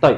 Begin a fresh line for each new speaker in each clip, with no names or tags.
طيب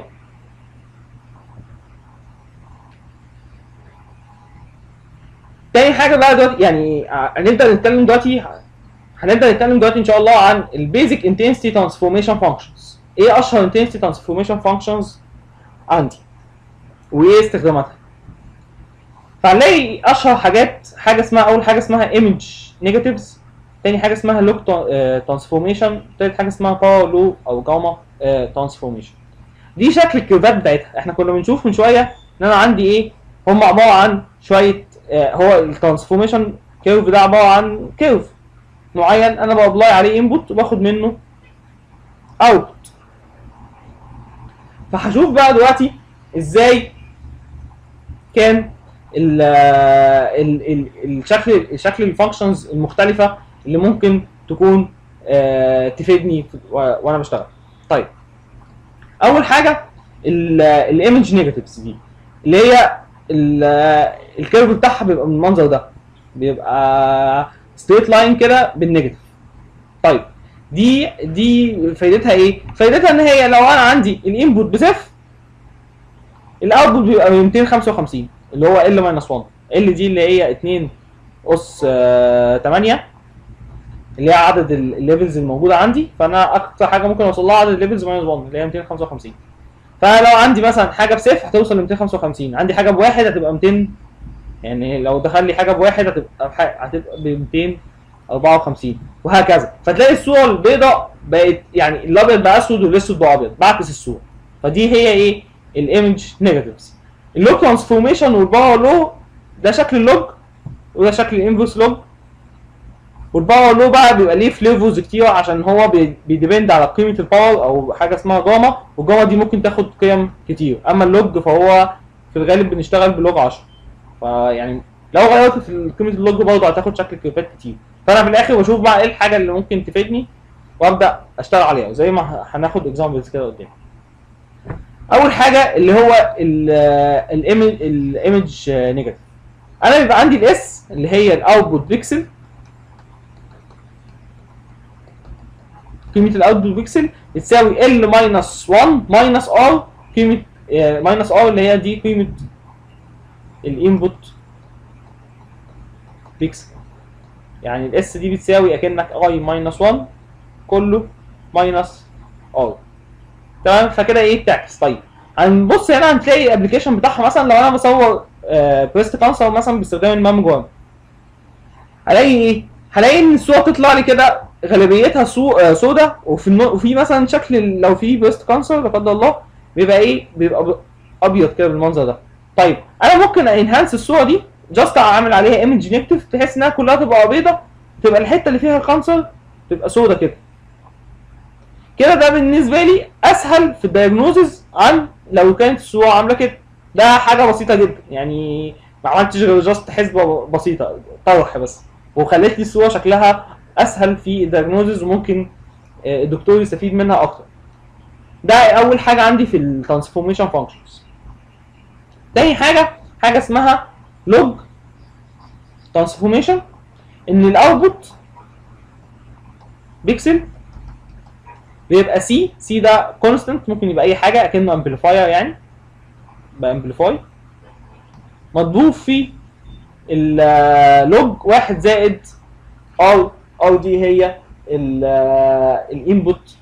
تاني حاجه بقى دلوقتي يعني ع- هنبدا نتكلم دلوقتي هنبدا نتكلم دلوقتي ان شاء الله عن البيزك انتنسيتي ترانسفورميشن فانكشنز ايه اشهر انتنسيتي ترانسفورميشن فانكشنز عندي وايه استخداماتها فهنلاقي اشهر حاجات حاجه اسمها اول حاجه اسمها ايمج نيجاتيفز تاني حاجه اسمها لوك ترانسفورميشن تالت حاجه اسمها باور لو او جاما ترانسفورميشن دي شكل الكيرفات بتاعتها احنا كنا بنشوف من شويه ان انا عندي ايه هم عباره عن شويه آه، هو الترانسفورميشن كيرف ده عباره عن كيرف معين انا بابلاي عليه انبوت وباخد منه اوتبوت فهشوف بقى دلوقتي ازاي كان ال ال ال الشكل الشكل الفانكشنز المختلفه اللي ممكن تكون آه، تفيدني في- و- وانا بشتغل طيب اول حاجه الايمج نيجاتيفز دي اللي هي ال- الكيرف بتاعها بيبقى من المنظر ده بيبقى ستريت لاين كده بالنيجاتيف طيب دي دي فايدتها ايه؟ فايدتها ان هي لو انا عندي الانبوت بصفر الاوتبوت بيبقى من 255 اللي هو ال ماينس 1 ال دي اللي هي 2 اس 8 اللي هي عدد ال- الليفلز الموجوده عندي فانا اكتر حاجه ممكن اوصل لها عدد الليفلز ماينس 1 اللي هي 255 فانا لو عندي مثلا حاجه بصفر هتوصل ل 255 عندي حاجه بواحد هتبقى 200 يعني لو دخل لي حاجه بواحد هتبقى بح- هتبقى ب 254 وهكذا فتلاقي الصوره البيضاء بقت يعني الابيض بقى اسود والاسود بقى ابيض بعكس الصوره فدي هي ايه الايمج نيجاتيفز اللوج ترانسفورميشن والباور لو ده شكل اللوج وده شكل الانفرس لوج والباور لو بقى بيبقى ليه فليفرز كتير عشان هو بي- بيديبند على قيمه الباور او حاجه اسمها جاما والجاما دي ممكن تاخد قيم كتير اما اللوج فهو في الغالب بنشتغل بلوج 10 فيعني لو غيرت في قيمه اللوج برضه هتاخد شكل كيرفات كتير فانا في الاخر بشوف بقى ايه الحاجه اللي ممكن تفيدني وابدا اشتغل عليها زي ما ه- هناخد اكزامبلز كده قدام اول حاجه اللي هو الايمج الايمج نيجاتيف انا بيبقى عندي الاس اللي هي الاوتبوت بيكسل قيمه الاوتبوت بيكسل بتساوي ال ماينس 1 ماينس ار قيمه ماينس ار اللي هي دي قيمه الانبوت بيكسل يعني الاس دي بتساوي اكنك اي ماينس 1 كله ماينس ار تمام فكده ايه بتعكس طيب هنبص هنا هنلاقي الابلكيشن بتاعها مثلا لو انا بصور بريست كانسر مثلا باستخدام الماموجرام هلاقي ايه؟ هلاقي ان الصوره تطلع لي كده غالبيتها سو... آه، سودا وفي النو... وفي مثلا شكل ال- لو في بريست كانسر لا قدر الله بيبقى ايه؟ بيبقى ب... ابيض كده بالمنظر ده. طيب انا ممكن انهانس الصوره دي جاست اعمل عليها ايمج نيجاتيف بحيث انها كلها تبقى بيضه تبقى الحته اللي فيها الكانسر تبقى سودا كده. كده ده بالنسبه لي اسهل في الدايجنوزز عن لو كانت الصوره عامله كده. ده حاجه بسيطه جدا يعني ما عملتش غير جاست حسبه بسيطه طرح بس وخلت لي الصوره شكلها اسهل في الدايجنوزز وممكن آه، الدكتور يستفيد منها اكتر ده اول حاجه عندي في الترانسفورميشن فانكشنز تاني حاجه حاجه اسمها لوج ترانسفورميشن ان الاوتبوت بيكسل بيبقى سي سي ده كونستنت ممكن يبقى اي حاجه اكنه امبليفاير يعني بامبليفاي مضروب في اللوج واحد زائد ار ار دي هي الانبوت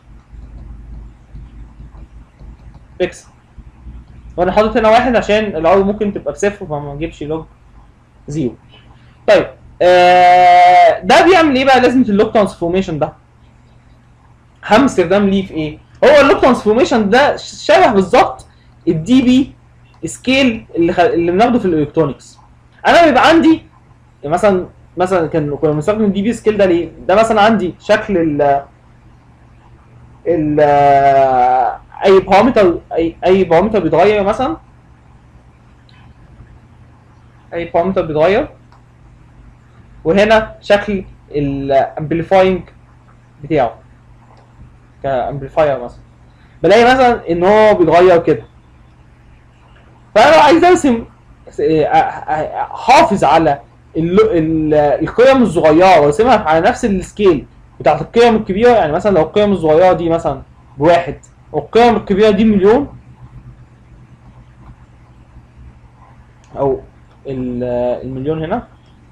بيكسل وانا حاطط هنا واحد عشان الار ممكن تبقى بصفر فما نجيبش لوج زيرو طيب آه ده بيعمل ايه بقى لازمه اللوج ترانسفورميشن ده اهم استخدام ليه في ايه هو اللوج ترانسفورميشن ده شبه بالظبط الدي بي سكيل اللي خ... اللي بناخده في الالكترونكس انا بيبقى عندي مثلا مثلا كان كنا بنستخدم الدي بي سكيل ده ليه ده مثلا عندي شكل ال ال اي بارامتر اي اي بارامتر بيتغير مثلا اي بارامتر بيتغير وهنا شكل الامبليفاينج بتاعه كامبليفاير مثلا بلاقي مثلا ان هو بيتغير كده فانا لو عايز ارسم حافظ على ال- ال- القيم الصغيره وارسمها على نفس السكيل بتاعت القيم الكبيره يعني مثلا لو القيم الصغيره دي مثلا بواحد والقيم الكبيره دي مليون او ال- المليون هنا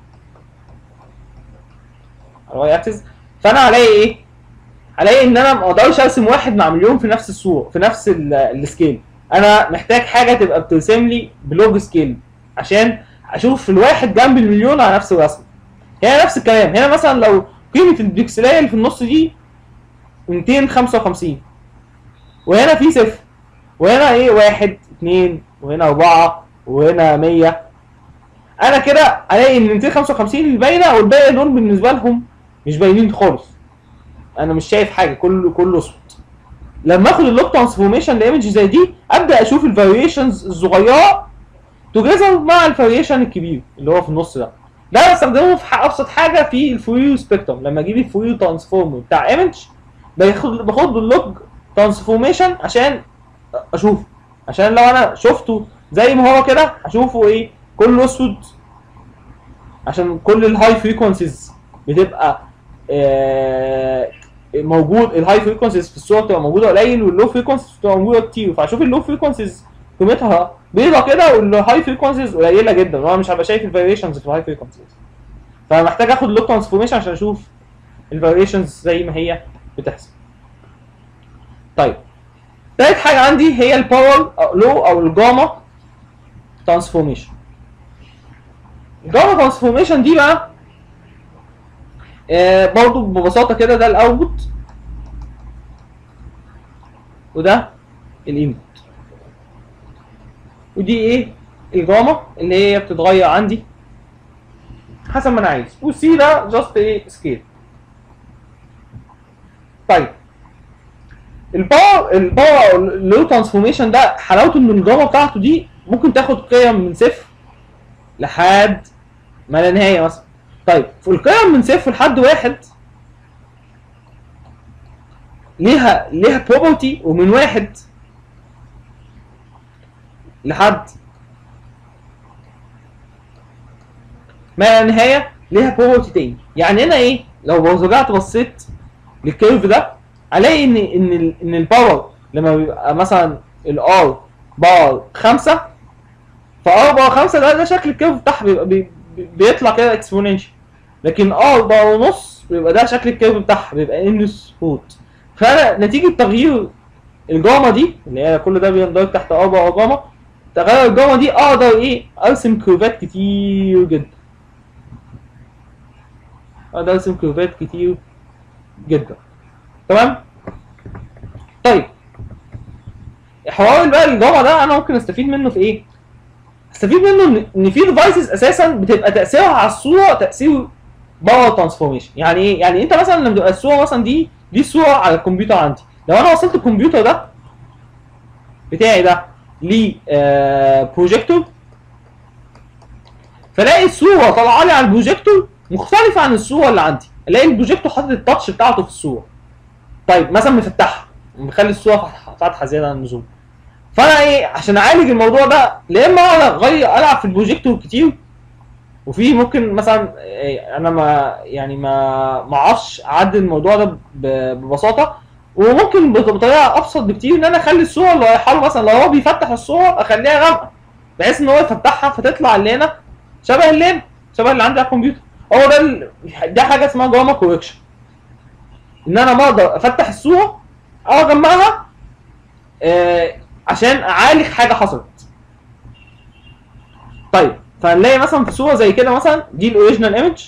على واي اكسس فانا هلاقي ايه؟ هلاقي ان انا ما اقدرش ارسم واحد مع مليون في نفس الصوره في نفس ال- السكيل انا محتاج حاجه تبقى بترسم لي بلوج سكيل عشان اشوف الواحد جنب المليون على نفس الرسمه هنا نفس الكلام هنا مثلا لو قيمه البكسلايه اللي في النص دي 255 وهنا في صفر وهنا ايه واحد اتنين وهنا اربعة وهنا 100 انا كده الاقي ان 255 اللي باينه والباقي دول بالنسبه لهم مش باينين خالص انا مش شايف حاجه كله كله اسود لما اخد اللوك ترانسفورميشن لايمج زي دي ابدا اشوف الفاريشنز الصغيره توجذر مع الفاريشن الكبير اللي هو في النص ده ده بستخدمه في ح- ابسط حاجه في الفوريو سبيكترم لما اجيب الفوريو ترانسفورم بتاع ايمج باخد باخد اللوج ترانسفورميشن عشان اشوف عشان لو انا شفته زي ما هو كده هشوفه ايه كله اسود عشان كل الهاي فريكونسيز بتبقى آه، موجود الهاي فريكونسيز في الصوره بتبقى موجوده قليل واللو فريكونسيز بتبقى موجوده كتير فهشوف اللو فريكونسيز قيمتها بيضه كده والهاي فريكونسيز قليله جدا وانا مش هبقى شايف الفاريشنز في الهاي فريكونسيز فمحتاج اخد لوك ترانسفورميشن عشان اشوف الفاريشنز زي ما هي بتحصل طيب تالت حاجه عندي هي الباور لو او الجاما ترانسفورميشن الجاما ترانسفورميشن دي بقى آه برضو ببساطه كده ده الاوتبوت وده الانبوت ودي ايه الجاما اللي هي بتتغير عندي حسب ما انا عايز والسي ده جاست ايه سكيل طيب الباور الباور اللو ترانسفورميشن ده حلاوته ان الجاما بتاعته دي ممكن تاخد قيم من صفر لحد ما لا نهايه مثلا طيب في القيم من صفر لحد واحد ليها ليها بروبرتي ومن واحد لحد ما لا نهايه ليها بروبرتي تاني يعني هنا ايه لو رجعت بصيت للكيرف ده الاقي ان ان ال- ان الباور لما بيبقى مثلا الار باور 5 فار باور 5 ده ده شكل الكيرف بتاعها بيبقى بي بي- بيطلع كده اكسبوننشال لكن ار باور ونص بيبقى ده شكل الكيرف بتاعها بيبقى انس روت فانا نتيجه تغيير الجاما دي اللي هي كل ده بيندرج تحت ار باور جاما تغير الجاما دي اقدر ايه ارسم كيرفات كتير جدا اقدر ارسم كيرفات كتير جدا تمام طيب حوار بقى الجاما ده انا ممكن استفيد منه في ايه استفيد منه ان ان في ديفايسز اساسا بتبقى تاثيرها على الصوره تاثير باور ترانسفورميشن يعني ايه يعني انت مثلا لما تبقى الصوره مثلا دي دي الصوره على الكمبيوتر عندي لو انا وصلت الكمبيوتر ده بتاعي ده ل بروجيكتور فلاقي الصوره طالعه لي على البروجيكتور مختلفه عن الصوره اللي عندي الاقي البروجيكتور حاطط التاتش بتاعته في الصوره طيب مثلا مفتحها مخلي الصوره فاتحه فاتحه زياده عن اللزوم فانا ايه عشان اعالج الموضوع ده لا اما اقعد اغير العب في البروجيكتور كتير وفي ممكن مثلا إيه، انا ما يعني ما ما اعرفش اعدل الموضوع ده ب- ببساطه وممكن بط- بطريقه ابسط بكتير ان انا اخلي الصوره اللي رايحه له مثلا لو هو بيفتح الصوره اخليها غامقه بحيث ان هو يفتحها فتطلع اللي هنا شبه اللي هنا شبه اللي عندي على الكمبيوتر هو ده ال... ده حاجه اسمها جاما كوركشن ان انا بقدر افتح الصوره او اجمعها آه عشان اعالج حاجه حصلت طيب فنلاقي مثلا في صوره زي كده مثلا دي الاوريجينال ايمج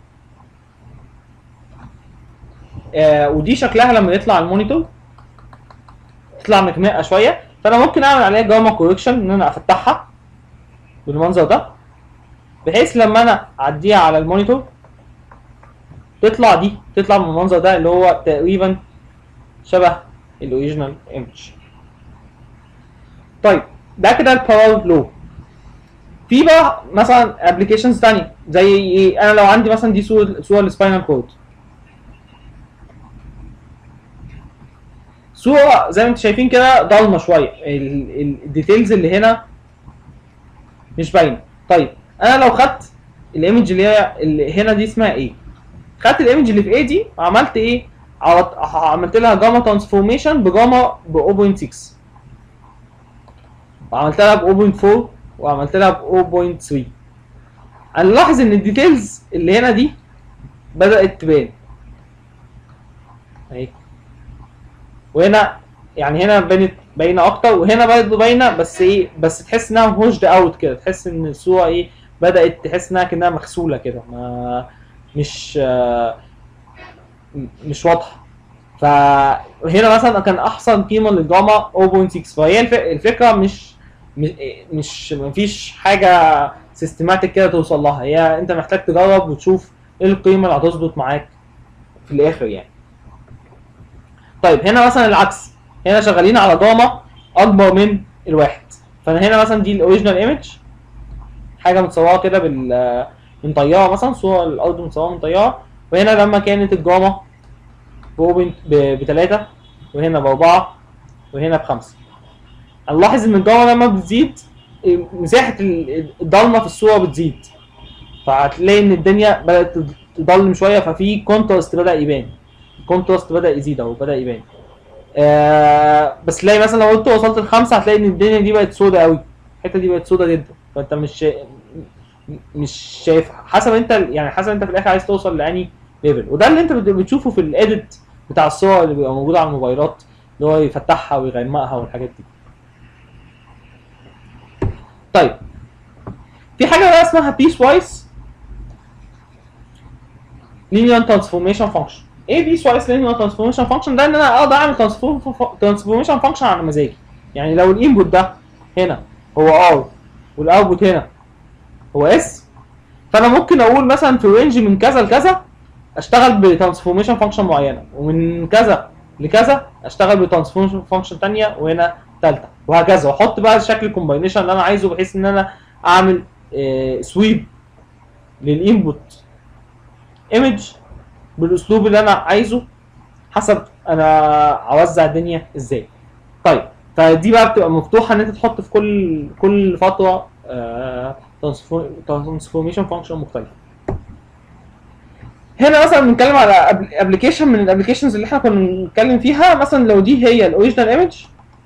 آه ودي شكلها لما يطلع على المونيتور تطلع مغمقه شويه فانا ممكن اعمل عليها جاما كوركشن ان انا افتحها بالمنظر ده بحيث لما انا اعديها على المونيتور تطلع دي تطلع من المنظر ده اللي هو تقريبا شبه الاوريجينال ايمج طيب ده كده الباور لو في بقى مثلا ابلكيشنز تانية زي ايه انا لو عندي مثلا دي صوره صوره السباينال كورد صوره زي ما انتم شايفين كده ضلمه شويه ال- ال- الديتيلز اللي هنا مش باينه طيب انا لو خدت الايمج اللي هي اللي هنا دي اسمها ايه خدت الايمج اللي في ايه دي وعملت ايه عوض- عملت لها جاما ترانسفورميشن بجاما ب 0.6 وعملت لها ب 0.4 وعملت لها ب 0.3 هنلاحظ ان الديتيلز اللي هنا دي بدات تبان اهي وهنا يعني هنا بانت باينه اكتر وهنا برضه باينه بس ايه بس تحس انها هوشد اوت كده تحس ان الصوره ايه بدات تحس انها كانها مغسوله كده ما مش آه، م- مش واضحه فهنا مثلا كان احسن قيمه للجاما 0.6 فهي الف- الفكره مش مش مش مفيش حاجه سيستماتيك كده توصل لها هي انت محتاج تجرب وتشوف ايه القيمه اللي هتظبط معاك في الاخر يعني طيب هنا مثلا العكس هنا شغالين على جاما اكبر من الواحد فانا هنا مثلا دي الاوريجينال ايمج حاجه متصوره كده بال من طياره مثلا صوره الارض متصوره من طياره وهنا لما كانت الجاما بثلاثة وهنا بأربعة وهنا بخمسة هنلاحظ إن الجاما لما بتزيد مساحة ال- الضلمة في الصورة بتزيد فهتلاقي إن الدنيا بدأت تضلم شوية ففي كونتراست بدأ يبان الكونتراست بدأ يزيد أهو بدأ يبان آه بس تلاقي مثلا لو انت وصلت لخمسة هتلاقي ان الدنيا دي بقت سودة قوي الحتة دي بقت سودة جدا فانت مش شا... مش شايف حسب انت يعني حسب انت في الاخر عايز توصل لاني ليفل وده اللي انت بت- بتشوفه في الاديت بتاع الصور اللي بيبقى موجود على الموبايلات اللي هو يفتحها ويغمقها والحاجات دي طيب في حاجه بقى اسمها بيس وايز linear transformation function ايه بيس وايز linear transformation function ده ان انا اقدر اعمل transformation function على مزاجي يعني لو الانبوت ده هنا هو ار والاوتبوت هنا هو اس فانا ممكن اقول مثلا في رينج من كذا لكذا اشتغل بترانسفورميشن فانكشن معينه ومن كذا لكذا اشتغل بترانسفورميشن فانكشن ثانيه وهنا ثالثه وهكذا واحط بقى شكل الكومباينيشن اللي انا عايزه بحيث ان انا اعمل سويب للانبوت ايمج بالاسلوب اللي انا عايزه حسب انا اوزع الدنيا ازاي طيب فدي بقى بتبقى مفتوحه ان انت تحط في كل كل فتره ترانسفورميشن فانكشن مختلفه هنا مثلا بنتكلم على ابلكيشن من الابلكيشنز اللي احنا كنا بنتكلم فيها مثلا لو دي هي الاوريجينال ايمج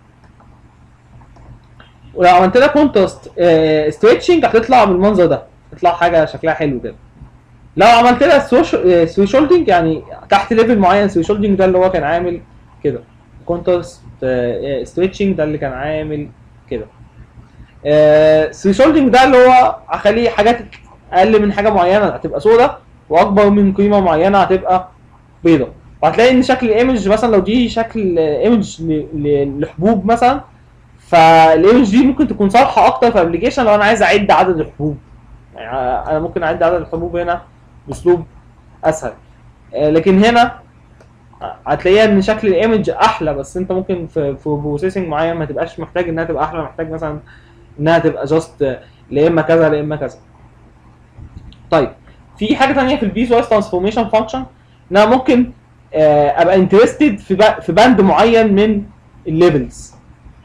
ولو عملت لها كونتراست ستريتشنج هتطلع بالمنظر ده تطلع حاجه شكلها حلو كده لو عملت لها سويشولدنج يعني تحت ليفل معين سويشولدنج ده اللي هو كان عامل كده كونتراست ستريتشنج ده اللي كان عامل كده سويشولدنج ده اللي هو هخليه حاجات اقل من حاجه معينه هتبقى سودة واكبر من قيمه معينه هتبقى بيضة وهتلاقي ان شكل الايمج مثلا لو دي شكل ايمج لحبوب مثلا فالايمج دي ممكن تكون صالحه اكتر في ابلكيشن لو انا عايز اعد عدد الحبوب يعني انا ممكن اعد عدد الحبوب هنا باسلوب اسهل آه، لكن هنا هتلاقيها ان شكل الايمج احلى بس انت ممكن في في بروسيسنج معين ما تبقاش محتاج انها تبقى احلى محتاج مثلا انها تبقى جاست لا اما كذا لا اما كذا طيب في حاجه ثانيه في البيس وايز ترانسفورميشن فانكشن ان انا ممكن آه، ابقى انترستد في با- في باند معين من الليفلز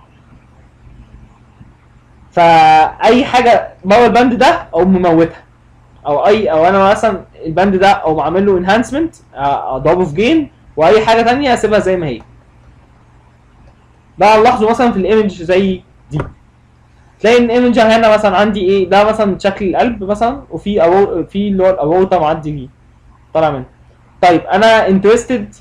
فاي حاجه بره الباند ده او مموتها او اي او انا مثلا الباند ده او عامل له انهانسمنت اضربه في جين واي حاجه تانية اسيبها زي ما هي ده نلاحظه مثلا في الايمج زي دي تلاقي ان الايمج هنا مثلا عندي ايه ده مثلا شكل القلب مثلا وفي أو في اللي هو الاوروتا معدي فيه طالع منه طيب انا انترستد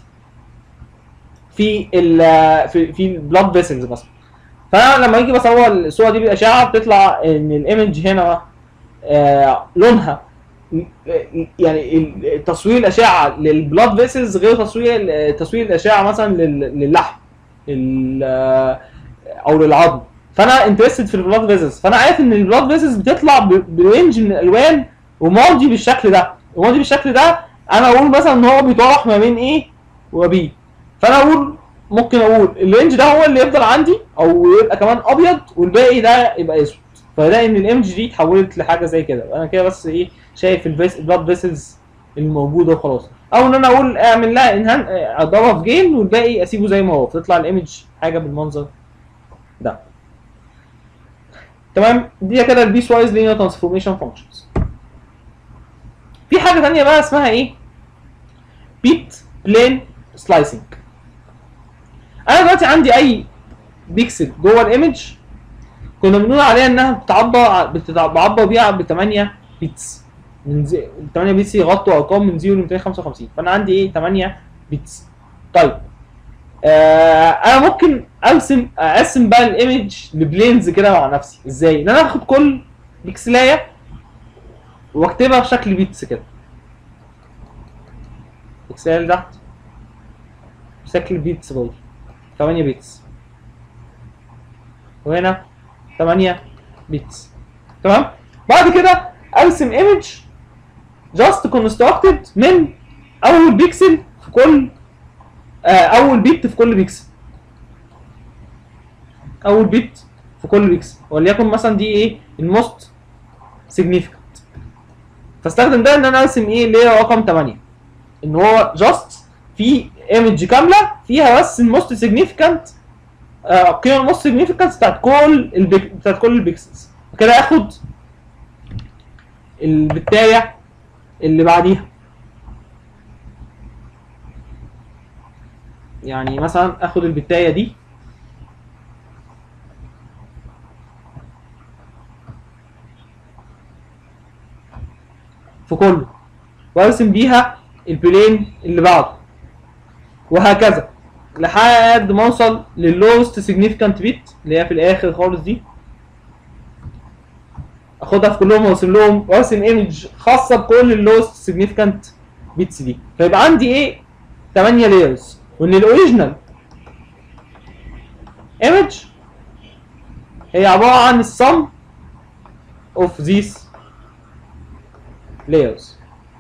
في ال في في البلاد فيسلز مثلا فانا لما اجي بصور الصوره دي بالاشعه بتطلع ان الايمج هنا آه لونها يعني ال- تصوير الاشعه للبلاد فيسلز غير تصوير ال- تصوير الاشعه مثلا لل- للحم لل- آه، او للعظم فانا انترستد في البلاد فيسلز فانا عارف ان البلاد فيسلز بتطلع ب- برينج من الالوان وماضي بالشكل ده وماضي بالشكل ده انا اقول مثلا ان هو بيتراوح ما بين ايه وبي فانا اقول ممكن اقول الرينج ده هو اللي يفضل عندي او يبقى كمان ابيض والباقي ده يبقى اسود فلاقي ان الايمج دي اتحولت لحاجه زي كده انا كده بس ايه شايف الفيس البلاد فيسلز الموجوده وخلاص او ان انا اقول اعمل لها انهان اضربها في جين والباقي اسيبه زي ما هو فتطلع الايمج حاجه بالمنظر ده تمام دي كده البيس وايز لينير ترانسفورميشن فانكشنز في حاجه ثانيه بقى اسمها ايه بيت بلين سلايسنج انا دلوقتي عندي اي بيكسل جوه الايمج كنا بنقول عليها انها بتعبر بتعبر بيها ب 8 بيتس من زي... 8 بيتس يغطوا ارقام من 0 ل 255 فانا عندي ايه 8 بيتس طيب آه انا ممكن ارسم اقسم بقى الايمج لبلينز كده مع نفسي ازاي ان انا اخد كل بيكسلايه واكتبها في شكل بيتس كده بيكسلايه اللي تحت بشكل بيتس برضه 8 بيتس وهنا 8 بيتس تمام بعد كده ارسم ايمج جاست كونستراكتد من اول بيكسل في كل آه اول بيت في كل بيكسل اول بيت في كل بيكسل وليكن مثلا دي ايه الموست سيجنيفيكانت فاستخدم ده ان انا ارسم ايه اللي هي رقم 8 ان هو جاست في ايمج كامله فيها بس الموست سيجنيفيكانت القيمه الموست سيجنيفيكانت بتاعت كل البيك بتاعت كل البيكسلز كده اخد البتايه اللي بعديها يعني مثلا اخد البتايه دي في كله وارسم بيها البلين اللي بعده وهكذا لحد ما اوصل لللوست سيجنيفيكانت بيت اللي هي في الاخر خالص دي اخدها في كلهم وارسم لهم وارسم ايمج خاصه بكل اللوست سيجنيفيكانت بيتس دي فيبقى عندي ايه 8 لايرز وان الاوريجينال ايمج هي عباره عن السم اوف ذيس layers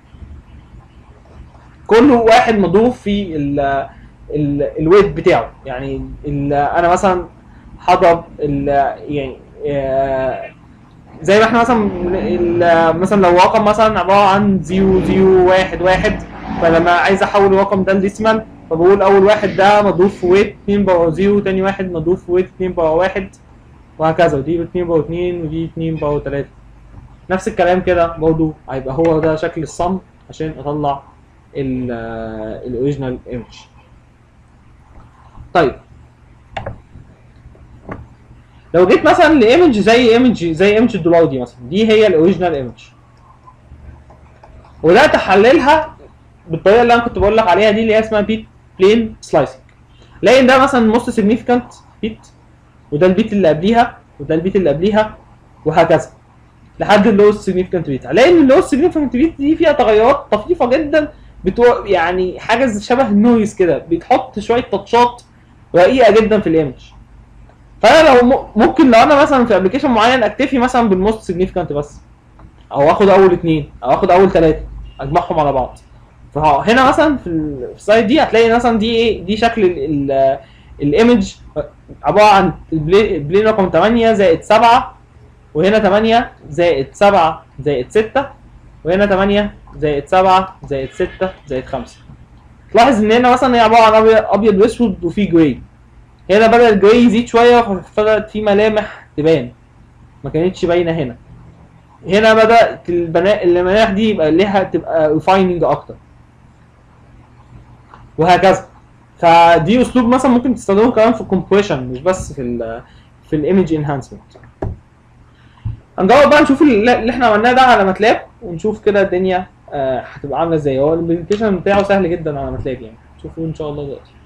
كل واحد مضروب في ال ال الويت بتاعه يعني ال انا مثلا هضرب ال يعني آه، زي ما احنا مثلا ال- مثلا لو رقم مثلا عباره عن 0 0 1 1 فلما عايز احول الرقم ده لديسيمال فبقول اول واحد ده مضروب في ويت 2 باور 0 تاني واحد مضروب في ويت 2 باور 1 وهكذا ودي 2 باور 2 ودي 2 باور 3 نفس الكلام كده برضو هيبقى هو ده شكل الصم عشان اطلع الاوريجينال ايمج طيب لو جيت مثلا لايمج زي ايمج زي ايمج الدولار دي مثلا دي هي الاوريجينال ايمج وبدات احللها بالطريقه اللي انا كنت بقول لك عليها دي اللي هي اسمها بيت بلين سلايسنج لان ده مثلا موست سيجنيفيكانت بيت وده البيت اللي قبليها وده البيت اللي قبليها وهكذا لحد اللوست سيجنيفيكانت بيت لان اللوست سيجنيفيكانت بيت دي فيها تغيرات طفيفه جدا بتوع يعني حاجه شبه النويز كده بتحط شويه تاتشات رقيقه جدا في الايمج فانا لو م- ممكن لو انا مثلا في ابلكيشن معين اكتفي مثلا بالموست سيجنيفيكانت بس او اخد اول اثنين او اخد اول ثلاثه اجمعهم على بعض فهنا مثلا في ال- في السلايد دي هتلاقي مثلا دي ايه دي شكل ال- ال- الايمج عباره عن البلي- البلين رقم 8 زائد 7 وهنا 8 زائد 7 زائد 6 وهنا 8 زائد 7 زائد 6 زائد 5 تلاحظ ان هنا مثلا هي عباره عن ابيض ابيض واسود وفي جراي هنا بدا الجراي يزيد شويه فبدات في ملامح تبان ما كانتش باينه هنا هنا بدات البنا... الملامح دي يبقى ليها تبقى ريفايننج اكتر وهكذا فدي اسلوب مثلا ممكن تستخدمه كمان في الكومبريشن مش بس في ال في الايمج انهانسمنت هنجرب بقى نشوف اللي اللي احنا عملناه ده على ماتلاب ونشوف كده الدنيا آه، هتبقى عامله ازاي هو الامبلمنتيشن بتاعه سهل جدا على ماتلاب يعني شوفوه ان شاء الله دلوقتي